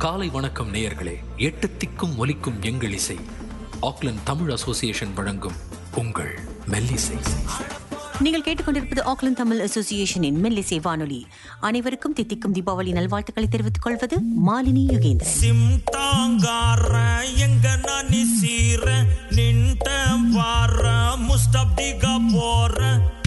காலை வணக்கம் நேயர்களே எட்டு திக்கும் ஒலிக்கும் எங்கள் இசை ஆக்லண்ட் தமிழ் அசோசியேஷன் வழங்கும் உங்கள் மெல்லிசை நீங்கள் கேட்டுக்கொண்டிருப்பது ஆக்லாந்து தமிழ் அசோசியேஷனின் மெல்லிசை வானொலி அனைவருக்கும் தித்திக்கும் தீபாவளி நல்வாழ்த்துக்களை தெரிவித்துக் கொள்வது மாலினி யுகேந்திரன் சிம்டாங்கார எங்க நானி சீர நின்ட்ட வார முஸ்டப்டிக போற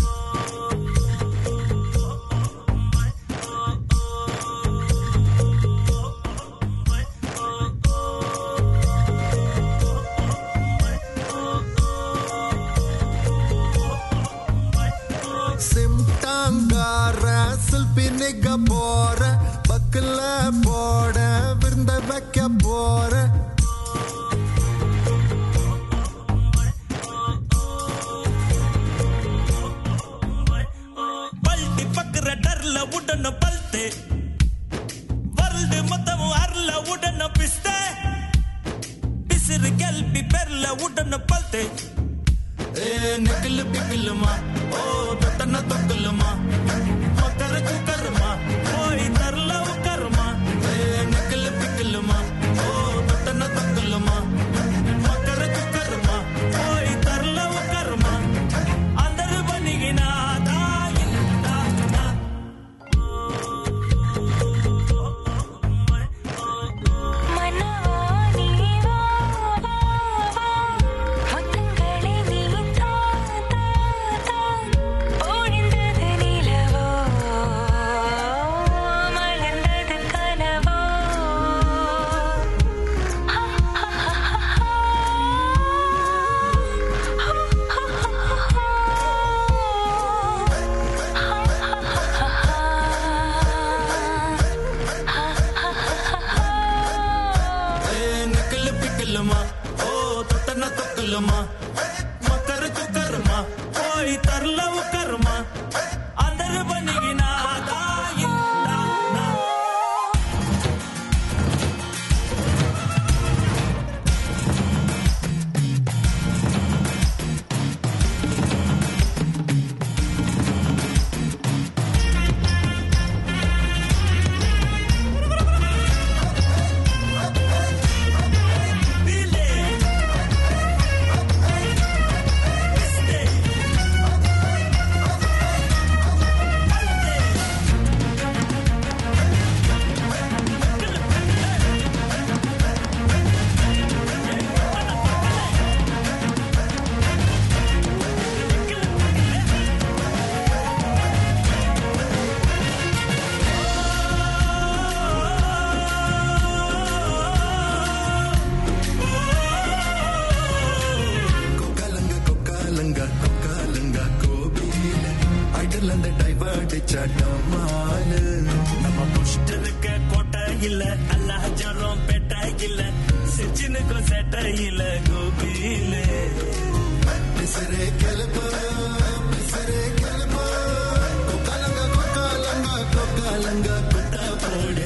சிம்டாங்கார சில்பி நிக்க போற பக்கல போட விருந்த வைக்க போற பல்டி பக்குற டர்ல உடன பல்தே வருல்டு மொத்தம் அர்ல உடன பிஸ்த பிசிறு கல்பி பெர்ல உடன பல்தே ஏ நிக்கல் பிக்கலுமா ஓ தொட்டன தொக்கலுமா மக்கர குக்கருமா போய் தரல உக்கருமா ஏ நிக்கல் பிக்கலுமா ஓ தொட்டன தொக்கலுமா மக்கர குக்கருமா போய் தரல உக்கருமா అందరు బనిగినా దాయిందా மனவா நீவா முத்தங்களே நீ தா தா தா ஒளிந்தது நிலவோ மலர்ந்தது கனவோ நிக்கல் பிக்கலுமா ஓ தொட்டன தொக்கலுமா மக்கர குக்கருமா போய் தரல உக்கருமா అందరు బనిగినా దాయిందా கொக்காலங்க கொக்காலங்க கொக்காலங்க கோபியில அடலந்த டைவர்ட் சட்டமாலு நம்ம புஷ்டருக்கு கோட்டை இல்ல அல்லாஜரம் பெட்டை இல்ல சிச்சினுக்கும் செட்டை இல்ல கோபியில பிசரே கிளப்பு பிசரே கிளப்பு கொக்காலங்க கொக்காலங்க கொக்காலங்க கொட்டா போடு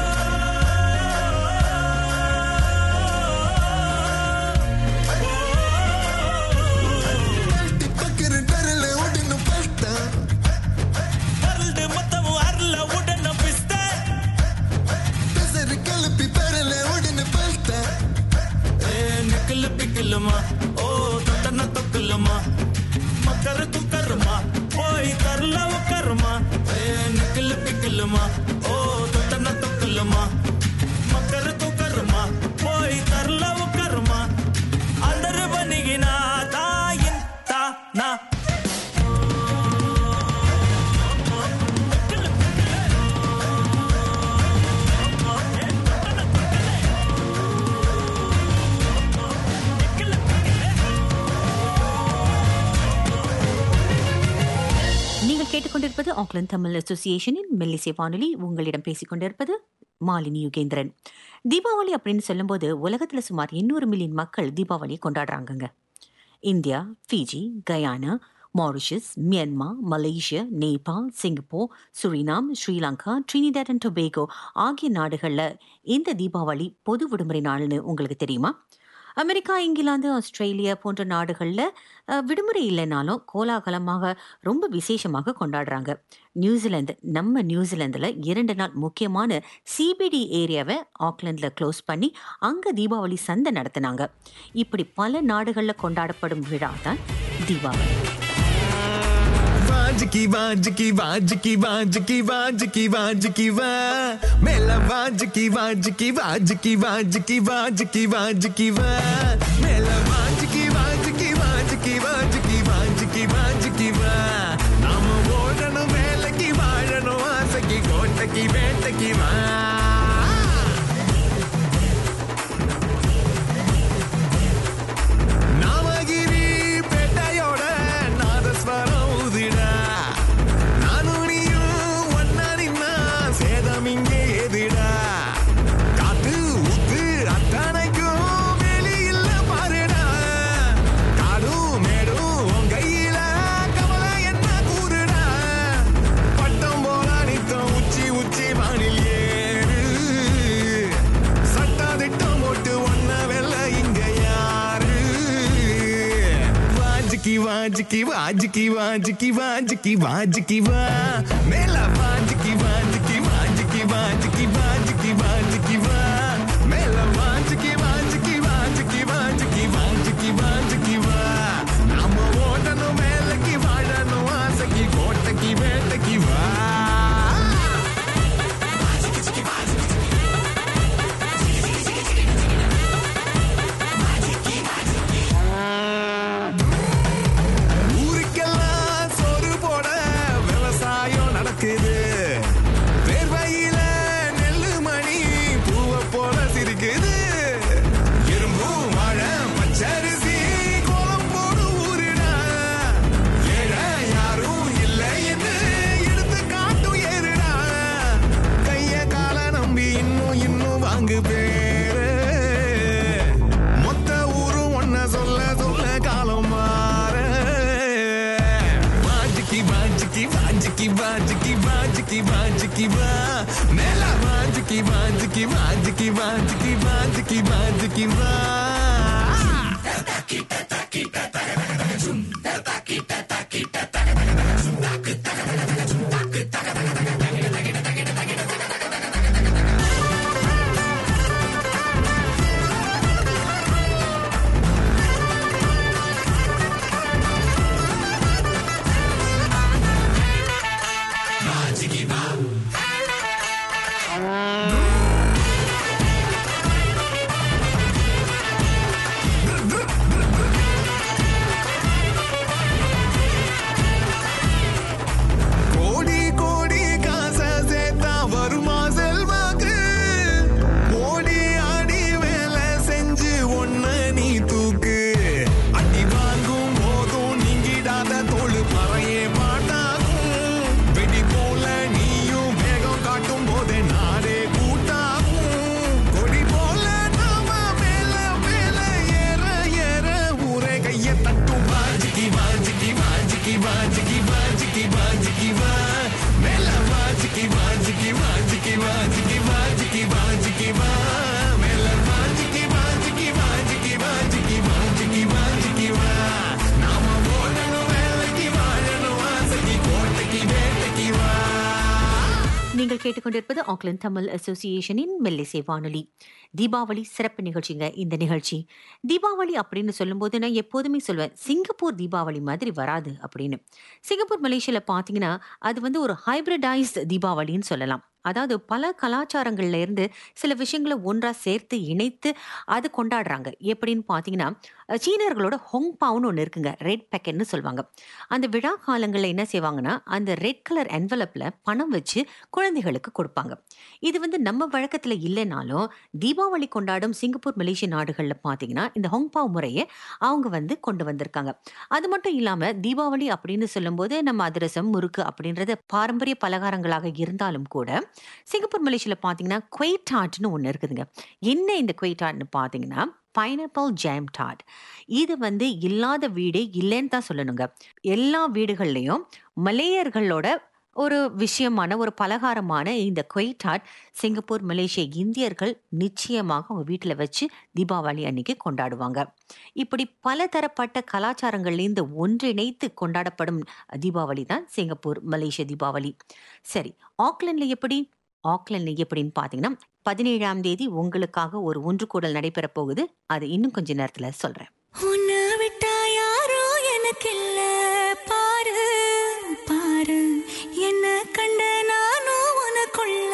பக்கிற டரல உடனே பல்தா வருல்டு மொத்தம் அருள உடன பிஸ்த பிசரே கிளப்பி பரல உடனே பல்தா ஏ நிக்கல் பிக்கலுமா ஓ தொட்டன தொக்கலுமா மக்கர குக்கருமா போய் தரல உக்கருமா ஏ நிக்கல் பிக்கலுமா ஓ தொட்டன தொக்கலுமா மக்கர குக்கருமா போய் தரல உக்கருமா అందరు బనిగినా దాయిన్ తా నా நீங்கள் கேட்டுக்கொண்டிருப்பது ஆக்லாந்து தமிழ் அசோசியேஷனின் மெல்லிசை வானொலி உங்களிடம் பேசிக் கொண்டிருப்பது மாலினி யுகேந்திரன் தீபாவளி அப்படின்னு சொல்லும்போது உலகத்துல சுமார் 800 மில்லியன் மக்கள் தீபாவளியை கொண்டாடுறாங்கங்க India Fiji Guyana Mauritius Myanmar Malaysia Nepal Singapore Suriname Sri Lanka Trinidad and Tobago ஆகிய நாடுகளில் இந்த தீபாவளி பொது விடுமுறை நாள்னு உங்களுக்கு தெரியுமா அமெரிக்கா இங்கிலாந்து ஆஸ்திரேலியா போன்ற நாடுகளில் விடுமுறை இல்லைனாலும் கோலாகலமாக ரொம்ப விசேஷமாக கொண்டாடுறாங்க நியூசிலாந்து நம்ம நியூசிலாந்தில் இரண்டு நாள் முக்கியமான சிபிடி ஏரியாவை ஆக்லாண்டில் க்ளோஸ் பண்ணி அங்கே தீபாவளி சந்தை நடத்தினாங்க இப்படி பல நாடுகளில் கொண்டாடப்படும் விழா தான் தீபாவளி வாஜிக்கி வாஜிக்கி வாஜிக்கி வாஜிக்கி வாஜிக்கி வாஜிக்கி வா மேல வாஜிக்கி வாஜிக்கி வாஜிக்கி வாஜிக்கி வாஜிக்கி வாஜிக்கி வா மேல வாஜிக்கி வாஜிக்கி வாஜிக்கி வாஜிக்கி வாஜிக்கி வாஜிக்கி வா நாம ஓடணும் வேலைக்கு வாழணும் ஆசைக்கு கோட்டைக்கு வேட்டைக்கு வா நாமகிரி பேட்டையோட நாதஸ்வரம் ஊதிடா நானும் நீயும் ஒன்னா நின்னா சேதம் இங்கே எதிடா காத்து ஊத்து அத்தனைக்கும் வெளியில்ல பாருடா காடும் மேடும் உன் கையில கவலை என்ன கூறுடா பட்டம் போல நித்தம் உச்சி உச்சி வானில் ஏறு சட்டாதிட்டம் போட்டு ஒன்ன வெல்ல இங்க யாரு வாஜிக்கி வாஜிக்கி வாஜிக்கி வாஜிக்கி வாஜிக்கி வாஜிக்கி வா மேல வாஜிக்கி வாஜிக்கி வாஜிக்கி வாஜிக்கி வாஜிக்கி வாஜிக்கி வா மேல வாஜிக்கி வாஜிக்கி வாஜிக்கி வாஜிக்கி வாஜிக்கி வாஜிக்கி வா நாம ஓடணும் மேலக்கு வாழணும் ஆசைக்கு கோட்டைக்கு வேட்டைக்கு வா ஊருக்கெல்லாம் சோறு போட விவசாயம் நடக்குது வேர்வையில நெல்லு மணி பூவை போல சிரிக்குது எறும்பும் வாழை பச்சரிசி கோலம் போடு ஊருடா ஏழை யாரும் இல்லை என்று எடுத்து காட்டும் ஏறுடா கைய கால நம்பி இன்னும் இன்னும் வாங்கு பேரு மொத்த ஊரும் ஒன்ன சொல்ல சொல்ல காலம் மாற வாஜிக்கி வாஜிக்கி வாஜிக்கி வாஜிக்கி வாஜிக்கி வாஜிக்கி வா மேல வாஜிக்கி வாஜிக்கி வாஜிக்கி வாஜிக்கி வாஜிக்கி வாஜிக்கி வா கோடி கோடி காசை சேர்த்தா வருமா செல்வாக்கு ஓடி ஆடி வேலை செஞ்சு ஒன்ன நீ தூக்கு அடி வாங்கும் போதும் நீங்கிடாத தோல் பறையே மாட்டாகும் வெடி போல நீயும் வேகம் காட்டும் போதே நாடே கூட்டாகும் கொடி போல நாம மேல மேல ஏற ஏற ஊரே கைய தட்டும் வாஜிக்கி வாஜிக்கி வாஜிக்கி வாஜிக்கி வாஜிக்கி வாஜிக்கி வா மேல வாஜிக்கி வாஜிக்கி வாஜிக்கி வாஜிக்கி வாஜிக்கி வாஜிக்கி வா மேல வாஜிக்கி வாஜிக்கி வாஜிக்கி வாஜிக்கி வாஜிக்கி வாஜிக்கி வா நாம ஓடணும் வேலைக்கு வாழணும் ஆசைக்கு கோட்டைக்கு வேட்டைக்கு வா நீங்கள் கேட்டுக்கொண்டிருப்பது ஆக்லாந்து தமிழ் அசோசியேஷனின் மெல்லிசை வானொலி தீபாவளி சிறப்பு நிகழ்ச்சிங்க இந்த நிகழ்ச்சி தீபாவளி அப்படின்னு சொல்லும்போது நான் எப்போதுமே சொல்வேன் சிங்கப்பூர் தீபாவளி மாதிரி வராது அப்படின்னு சிங்கப்பூர் மலேசியால பார்த்தீங்கன்னா அது வந்து ஒரு ஹைபிரிடைஸ்ட் தீபாவளின்னு சொல்லலாம் அதாவது பல கலாச்சாரங்கள்ல இருந்து சில விஷயங்களை ஒன்றா சேர்த்து இணைத்து அது கொண்டாடுறாங்க எப்படின்னு பார்த்தீங்கன்னா அஹ், சீனர்களோட ஹொங்பாவ்னு ஒன்று இருக்குங்க ரெட் பேக்கெட்னு சொல்லுவாங்க அந்த விழா காலங்களில் என்ன செய்வாங்கன்னா அந்த ரெட் கலர் என்வலப்பில் பணம் வச்சு குழந்தைகளுக்கு கொடுப்பாங்க இது வந்து நம்ம வழக்கத்தில் இல்லைனாலும் தீபாவளி கொண்டாடும் சிங்கப்பூர் மலேசிய நாடுகளில் பார்த்தீங்கன்னா இந்த ஹொங்பாவ் முறையை அவங்க வந்து கொண்டு வந்திருக்காங்க அது மட்டும் இல்லாமல் தீபாவளி அப்படின்னு சொல்லும்போது நம்ம அதிரசம் முறுக்கு அப்படின்றது பாரம்பரிய பலகாரங்களாக இருந்தாலும் கூட சிங்கப்பூர் மலேசியாவில் பார்த்தீங்கன்னா குவைட்டாட்னு ஒன்று இருக்குதுங்க என்ன இந்த குவைட்டாட்னு பார்த்தீங்கன்னா பைனாப்பிள் ஜாம் டாட் இது வந்து இல்லாத வீடே இல்லைன்னு தான் சொல்லணுங்க எல்லா வீடுகள்லையும் மலேயர்களோட ஒரு விஷயமான ஒரு பலகாரமான இந்த குவைட்டாட் சிங்கப்பூர் மலேசியா இந்தியர்கள் நிச்சயமாக அவங்க வீட்டில் வச்சு தீபாவளி அன்னைக்கு கொண்டாடுவாங்க இப்படி பலதரப்பட்ட கலாச்சாரங்கள்லேருந்து ஒன்றிணைத்து கொண்டாடப்படும் தீபாவளி தான் சிங்கப்பூர் மலேசிய தீபாவளி சரி ஆக்லண்ட்ல எப்படி ஆக்லண்ட்ல எப்படின்னு பார்த்தீங்கன்னா பதினேழாம் தேதி உங்களுக்காக ஒரு ஒன்று கூடல் நடைபெற போகுது அது இன்னும் கொஞ்ச நேரத்துல சொல்றேன் உன்னை விட்டா யாரோ எனக்கில்ல பாரு பாரு என்ன கண்ட நானும் உனக்குள்ள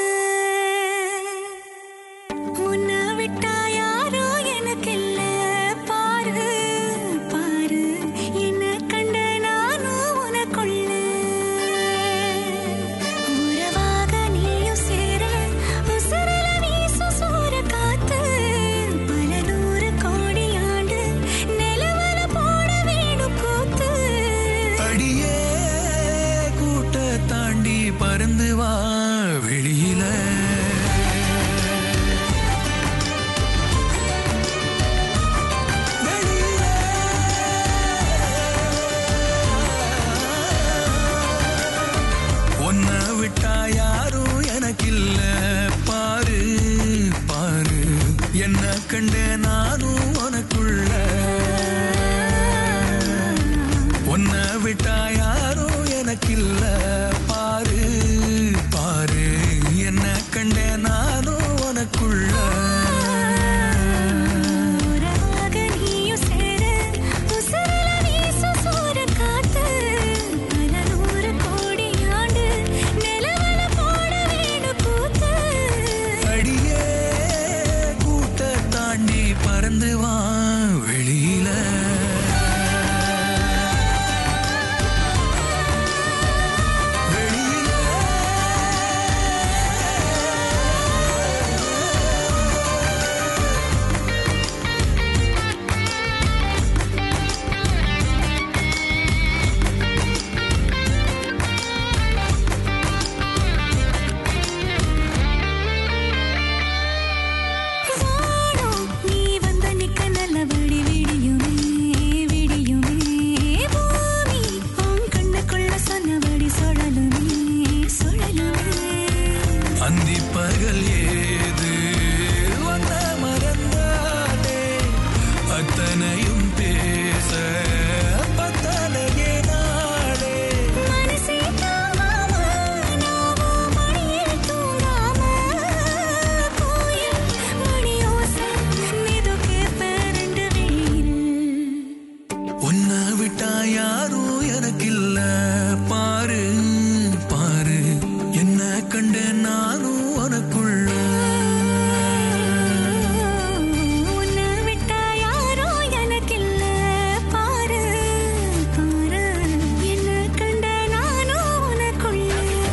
உன்னை விட்டா யாரோ எனக்கில்ல பாரு பாரு என்ன கண்ட நானும் உனக்குள்ள உறவாக நீயும் சேர உசுரல வீசும் சூற காத்து பல நூறு கோடி ஆண்டு நிலவர போட வேணும் கூத்து அடியே கூட்ட தாண்டி பறந்து வா வெளியில உன்னை விட்டா யாரும் எனக்கில்ல பாரு பாரு என்ன கண்ட நானும் உனக்குள்ள உன்னை விட்டா யாரும் எனக்கில்ல பாரு பாரு என்ன கண்ட நானும் உனக்குள்ள உறவாக நீயும் சேர உசுரல வீசும் சூற காத்து பல நூறு கோடி ஆண்டு நிலவர போட வேணும் கூத்து அடியே கூட்ட தாண்டி பறந்து வா வெளியில வானம் நீ வந்த நிக்க நல்லபடி விடியுமே விடியுமே பூமி உன் கண்ணுக்குள்ள சொன்னபடி சுழலுமே சுழலுமே அந்தி பகல் ஏது வந்த மறந்தானே அத்தனையும் பேச பத்தனையே நாளே மனசே தாங்காம நாவும் மடியில் தூங்காம கோயில் மணியோசை மிதுக்கே பேரண்டு வீடு உன்னை விட்டா யாரும் எனக்கில்ல பாரு பாரு என்ன கண்ட நானும் உனக்குள்ள உன்னை விட்டா யாரோ எனக்கில்ல பாரு பாரு என்ன கண்ட நானும் உனக்குள்ள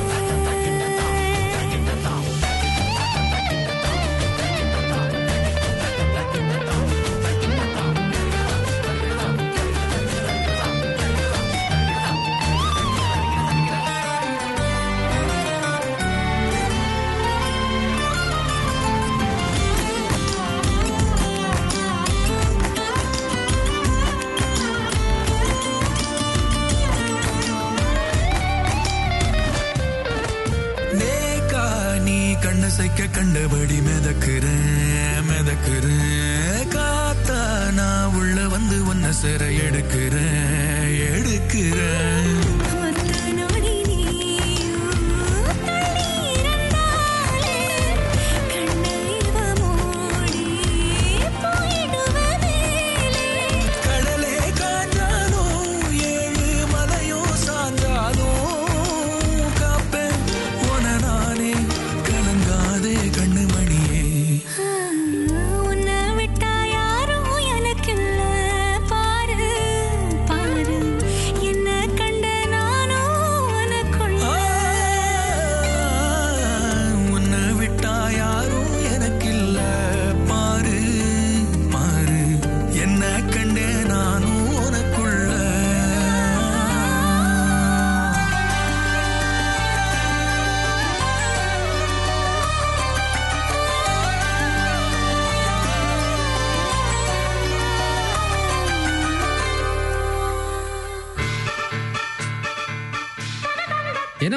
நேக்கா நீ கண்ணசைக்க கண்டபடி மிதக்குறேன் மிதக்குறேன் காத்தா நான் உள்ள வந்து உன்னை சிற எடுக்கிறேன் எடுக்கிறேன் ஒத்த நொடி நீயும் தண்ணீரண்டாலே கண்ணீவ மூடி போயிடுவ மேலே கடலே காஞ்சாலும் ஏழு மலையும் சாஞ்சாலும் காப்பேன் உன நானே கலங்காதே கண்ணுமணியே உன்னை விட்டா யாரும் எனக்கில்ல பாரு பாரு என்ன கண்ட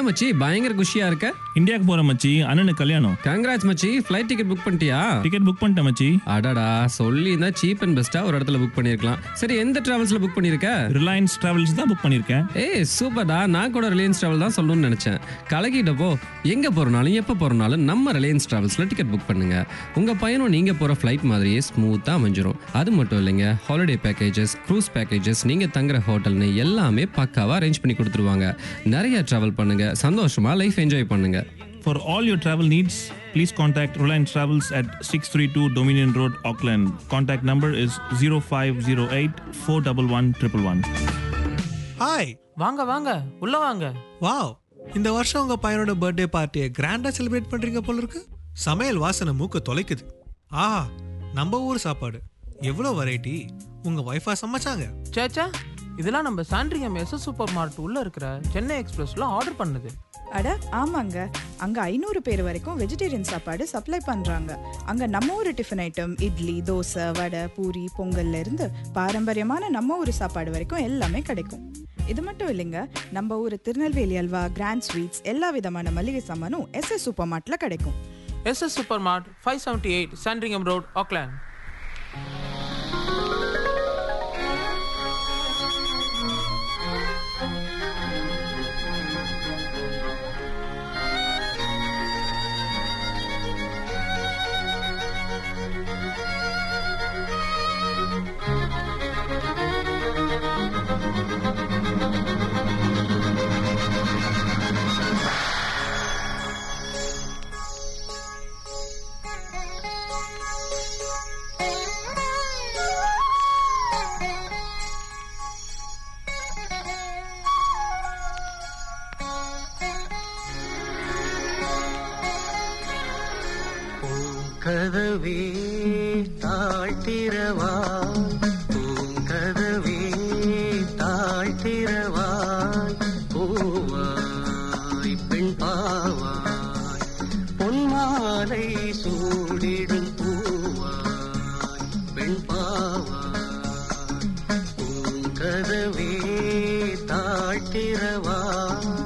என்ன மச்சி பயங்கர குஷியா இருக்க இந்தியாவுக்கு போற மச்சி அண்ணனுக்கு கல்யாணம் கங்க்ராட்ஸ் மச்சி ஃப்ளைட் டிக்கெட் புக் பண்ணிட்டியா டிக்கெட் புக் பண்ணிட்டேன் மச்சி அடடா சொல்லி தான் சீப் அண்ட் பெஸ்டா ஒரு இடத்துல புக் பண்ணிருக்கலாம் சரி எந்த டிராவல்ஸ்ல புக் பண்ணிருக்க ரிலையன்ஸ் டிராவல்ஸ் தான் புக் பண்ணிருக்கேன் ஏய் சூப்பர்டா நான் கூட ரிலையன்ஸ் டிராவல் தான் சொல்லணும்னு நினைச்சேன் கலக்கிட்டப்போ எங்க போறனாலும் எப்ப போறனாலும் நம்ம ரிலையன்ஸ் டிராவல்ஸ்ல டிக்கெட் புக் பண்ணுங்க உங்க பயணம் நீங்க போற ஃபிளைட் மாதிரியே ஸ்மூத்தா அமைஞ்சிரும் அது மட்டும் இல்லைங்க ஹாலிடே பேக்கேஜஸ் க்ரூஸ் பேக்கேஜஸ் நீங்க தங்குற ஹோட்டல்னு எல்லாமே பக்காவா அரேஞ்ச் பண்ணி கொடுத்துருவாங்க நிறைய டிராவல் பண்ணுங்க சந்தோஷமா லைஃப் என்ஜாய் பண்ணுங்க For all your travel needs, please contact Reliance Travels at 632 Dominion Road, Auckland. Contact number is 0508 411 111. Hi வாங்க வாங்க உள்ள வாங்க வாவ் இந்த வருஷம் உங்க பையனோட பர்த்டே பார்ட்டியை கிராண்டா செலிப்ரேட் பண்றீங்க போல இருக்கு சமையல் வாசனை மூக்க தொலைக்குது ஆஹா நம்ம ஊர் சாப்பாடு எவ்வளோ வெரைட்டி உங்க ஒய்ஃபா சமைச்சாங்க சேச்சா இதெல்லாம் நம்ம சாண்ட்ரியம் எஸ்எஸ் சூப்பர் மார்ட் உள்ள இருக்கிற சென்னை எக்ஸ்பிரஸ்ல ஆர்டர் பண்ணது அட ஆமாங்க அங்க ஐநூறு பேர் வரைக்கும் வெஜிடேரியன் சாப்பாடு சப்ளை பண்றாங்க அங்க நம்ம ஊர் டிஃபன் ஐட்டம் இட்லி தோசை வடை பூரி பொங்கல்ல இருந்து பாரம்பரியமான நம்ம ஊர் சாப்பாடு வரைக்கும் எல்லாமே கிடைக்கும் இது மட்டும் இல்லைங்க நம்ம ஊர் திருநெல்வேலி அல்வா கிராண்ட் ஸ்வீட்ஸ் எல்லா விதமான மளிகை சாமானும் எஸ்எஸ் சூப்பர் மார்ட்ல கிடைக்கும் SS super mart five seventy eight Sandringham road Auckland பூங்கதவே தாழ்த்திரவாய் பூங்கதவே தாழ்த்திரவாய் பூவாய் பெண் பாவாய் பொன்மாலை சூடிடும் பூவாய் பெண் பாவாய் பூங்கதவே தாழ்த்திரவாய்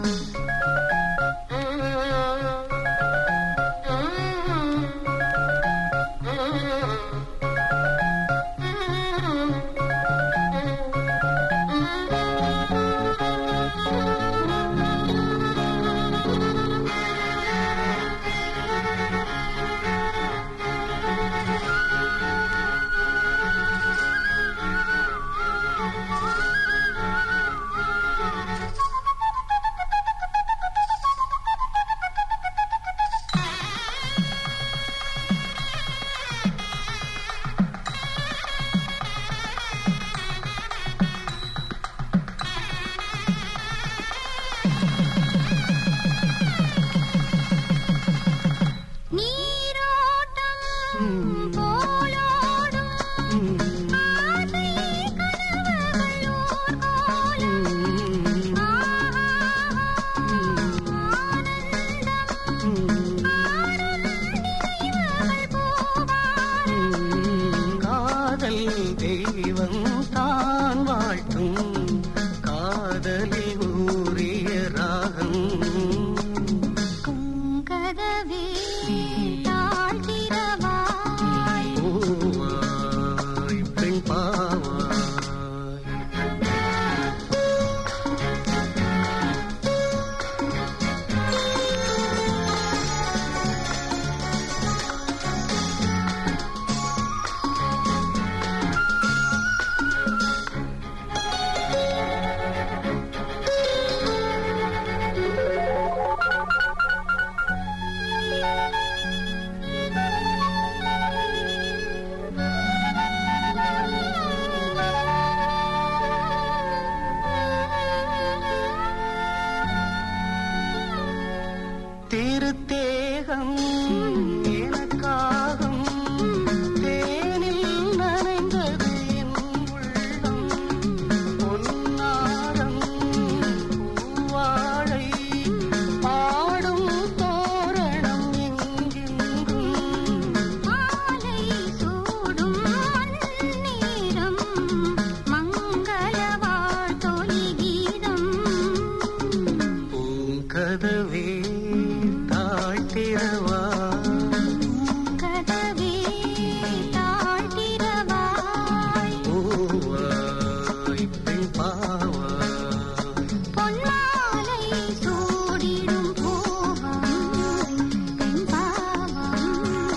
காதல் தெய்வம் தான் வாழ்த்தும் காதலில் ஊறிய ராகம் கதவே தாழ்த்திரவாய் பூவாய் பெண் பாவாய் திருத்தேகம் எனக்காகும் தேனில் நனைந்தது என் உள்ளம் பொன்னாரம் பூவாழை பாடும் தோரணம் எங்கெங்கும் மாலை சூடும் நேரம் மங்கள வாழ்த்தொலி கீதம் பூங்கதவே திறந்திடவா கதவே தாழ்த்திடவாய் பூவாய் பெண் பாவாய் பொன்மாலை சூடிடும் பூவாய் பெண் பாவாய்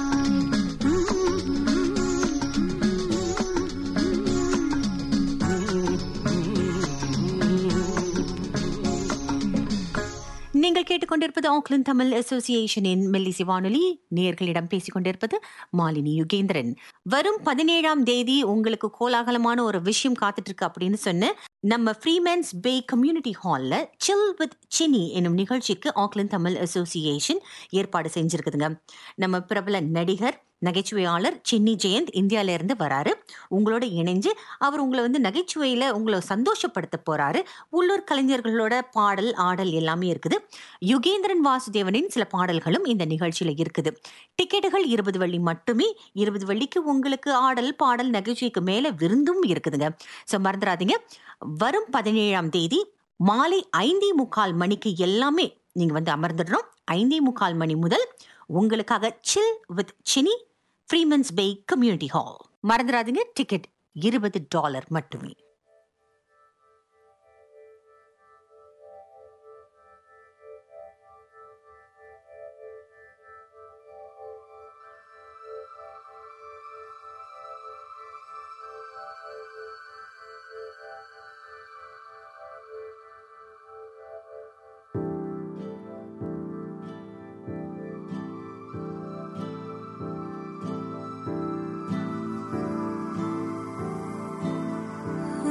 நீங்கள் கேட்டுக்கொண்டிருப்பது ஆக்லாந்து தமிழ் அசோசியேஷனின் மெல்லிசி வானொலி நேர்களிடம் பேசிக் கொண்டிருப்பது மாலினி யுகேந்திரன் வரும் பதினேழாம் தேதி உங்களுக்கு கோலாகலமான ஒரு விஷயம் காத்துட்டு இருக்கு அப்படின்னு சொன்ன நம்ம ஃப்ரீமேன்ஸ் பே கம்யூனிட்டி ஹால்ல சில் வித் சினி என்னும் நிகழ்ச்சிக்கு ஆக்லாந்து தமிழ் அசோசியேஷன் ஏற்பாடு செஞ்சிருக்குதுங்க நம்ம பிரபல நடிகர் நகைச்சுவையாளர் சின்னி ஜெயந்த் இந்தியால இருந்து வராரு உங்களோட இணைஞ்சு அவர் உங்களை வந்து நகைச்சுவையில உங்களை சந்தோஷப்படுத்த போறாரு உள்ளூர் கலைஞர்களோட பாடல் ஆடல் எல்லாமே இருக்குது யுகேந்திரன் வாசுதேவனின் சில பாடல்களும் இந்த நிகழ்ச்சியில இருக்குது டிக்கெட்டுகள் இருபது வெள்ளி மட்டுமே இருபது வெள்ளிக்கு உங்களுக்கு ஆடல் பாடல் நகைச்சுவைக்கு மேல விருந்தும் இருக்குதுங்க ஸோ மறந்துடாதீங்க வரும் பதினேழாம் தேதி மாலை ஐந்தே முக்கால் மணிக்கு எல்லாமே நீங்க வந்து அமர்ந்துடணும் ஐந்தே முக்கால் மணி முதல் உங்களுக்காக chill with cine Freemans Bay community hall மறந்துடாதீங்க டிக்கெட் இருபது டாலர் மட்டுமே ஓ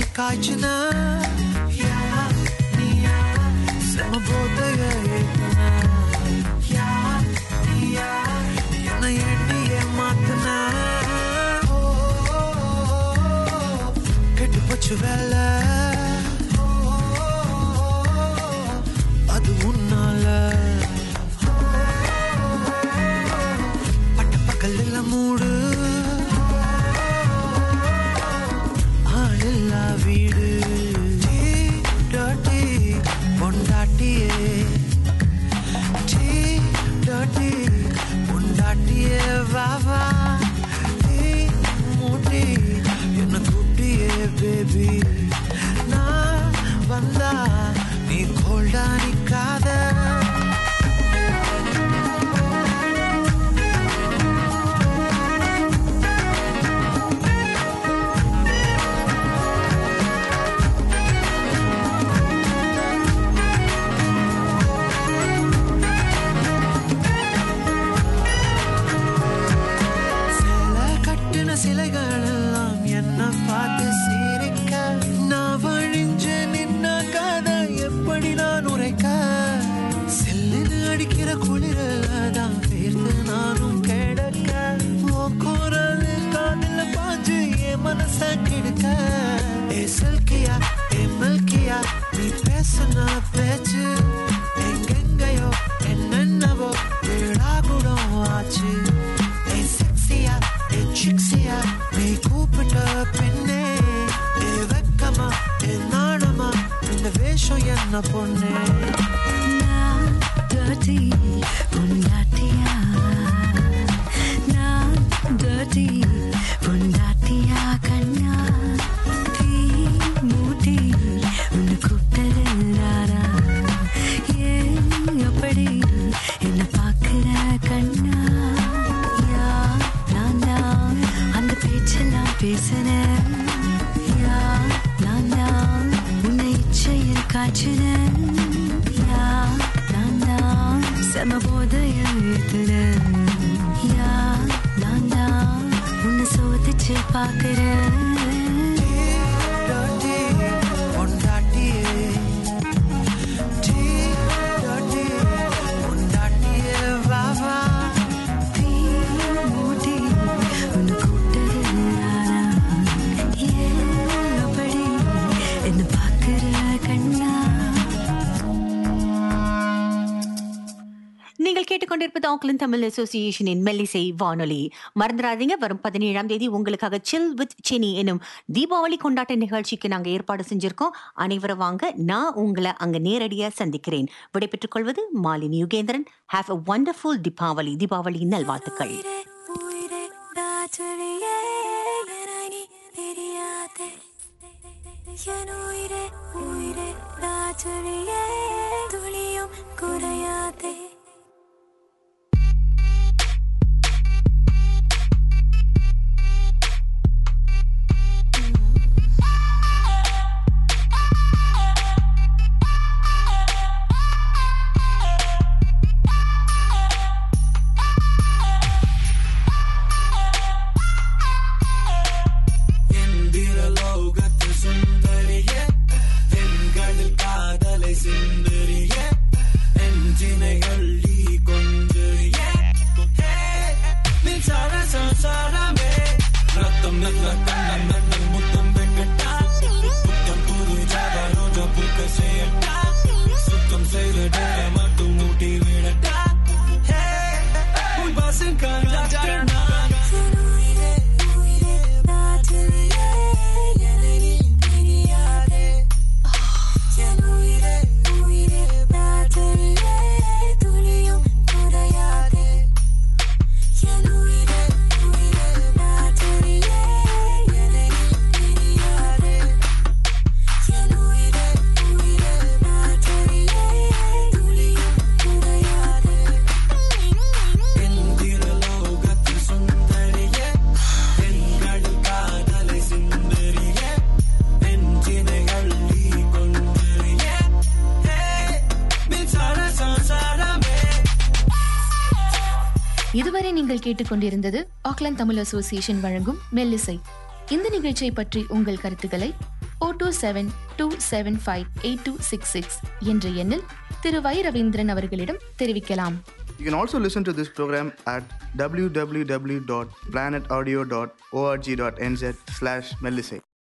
காய்ச்சினா யா நீயா செம போதைய ஏத்துனா யா நீயா என்னை எண்ணியே மாத்துனா ஓ, கெட்டு போச்சு வேலை அது உன்னால பட்ட பக்கல்ல மூடு ஆளில்லா வீடு டீ, டாட்டி, பொண்டாட்டியே டீ, டாட்டி, பொண்டாட்டியே வா வா டீ, மூட்டி, என்ன கூட்டியே பேபி நான் வந்தா நீ கோல்டா நிக்காத சிலை கட்டின சிலைகள் எல்லாம் என்ன பார்த்து சிரிக்க நான் வழிஞ்சு நின்ன கதை எப்படி நான் உரைக்க செல்லுன்னு அடிக்கிற குளிரல தான் பேர்ந்து நானும் கிடக்க உன் குரல் காதில் பாஞ்சு என் மனச கெடுக்க ஏ சில்கியா ஏ மில்கியா நீ பேசுன பேச்சு எங்கெங்கயோ என்னென்னவோ வீடாகுடம் ஆச்சு ஏ செக்ஸியா ஏ சிக்ஸியா நீ கூப்பிட்ட பெண்ணே ஏ வெக்கமா ஏ நாணமா இந்த வேஷம் என்ன பொண்ணே dirty பொண்டாட்டியா நான் dirty பொண்டாட்டியா கண்ணா தீ மூட்டி உன்னை கூப்பிட்டது நானா ஏன் அப்படி என்ன பார்க்கிற கண்ணா யா நான் தான் அந்த பேச்செல்லாம் பேசுனேன் யா நான் தான் உன்னை இச்சையில் காய்ச்சினேன் யா நான் தான் செம போதையில் ஏத்துனேன் யா நான் தான் உன்னை சோதிச்சு பார்க்கிறேன் டாட்டி, பொண்டாட்டியே டீ, டாட்டி, பொண்டாட்டியே வா வா தீ மூட்டி உன்னை கூப்பிட்டது நானா ஏன் அப்படி என்ன பார்க்கிற கண்ணா நீங்கள் கேட்டுக்கொண்டிருப்பது ஆக்லாந்து தமிழ் அசோசியேஷனின் மெல்லிசை வானொலி மறந்துடாதீங்க வரும் பதினேழாம் தேதி உங்களுக்காக சில் வித் செனி எனும் தீபாவளி கொண்டாட்ட நிகழ்ச்சிக்கு நாங்கள் ஏற்பாடு செஞ்சிருக்கோம் அனைவரும் வாங்க நான் உங்களை அங்க நேரடியாக சந்திக்கிறேன் விடைபெற்றுக் கொள்வது Malini Yugendran have a wonderful Deepavali Deepavali நல்வாழ்த்துக்கள் உயிரே ராத்திரியே என தெரியாதே என் உயிரே உயிரே ராத்திரியே துளியும் குறையாதே எந்திர லோகத்து சுந்தரியே தென்கடல் காதலை சிந்தரியே எஞ்சினை அள்ளி கொண்டரியே நிசார சம்சாரமே ரத்தம் நல்ல கண்ணம் நல்ல முத்தம் வெங்கட்டா புத்தம் புது ஜாத ரோஜா பூக்க செய்யட்டா சுத்தம் செய்த மட்டும் மூட்டி விடட்டா உன் பசங்க கண்டாக்டர் நான் என் உயிரே உயிரே ராத்திரியே என தெரியாதே என் உயிரே உயிரே ராத்திரியே துளியும் குறையாதே என் உயிரே உயிரே ராத்திரியே என தெரியாதே என் உயிரே உயிரே ராத்திரியே துளியும் குறையாதே எந்திர லோகத்து சுந்தரியே தென்கடல் காதலை சிந்தரியே நெஞ்சினை அள்ளி கொண்டரியே மின்சார சம்சாரமே இதுவரை நீங்கள் கேட்டுக்கொண்டிருந்தது ஆக்லாந்து தமிழ் அசோசியேஷன் வழங்கும் மெல்லிசை இந்த நிகழ்ச்சியை பற்றி உங்கள் கருத்துக்களை four two seven two seven five eight two six six என்ற எண்ணில் திரு வை ரவீந்திரன் அவர்களிடம் தெரிவிக்கலாம் You can also listen to this program at www.planetaudio.org.nz slash Melisate.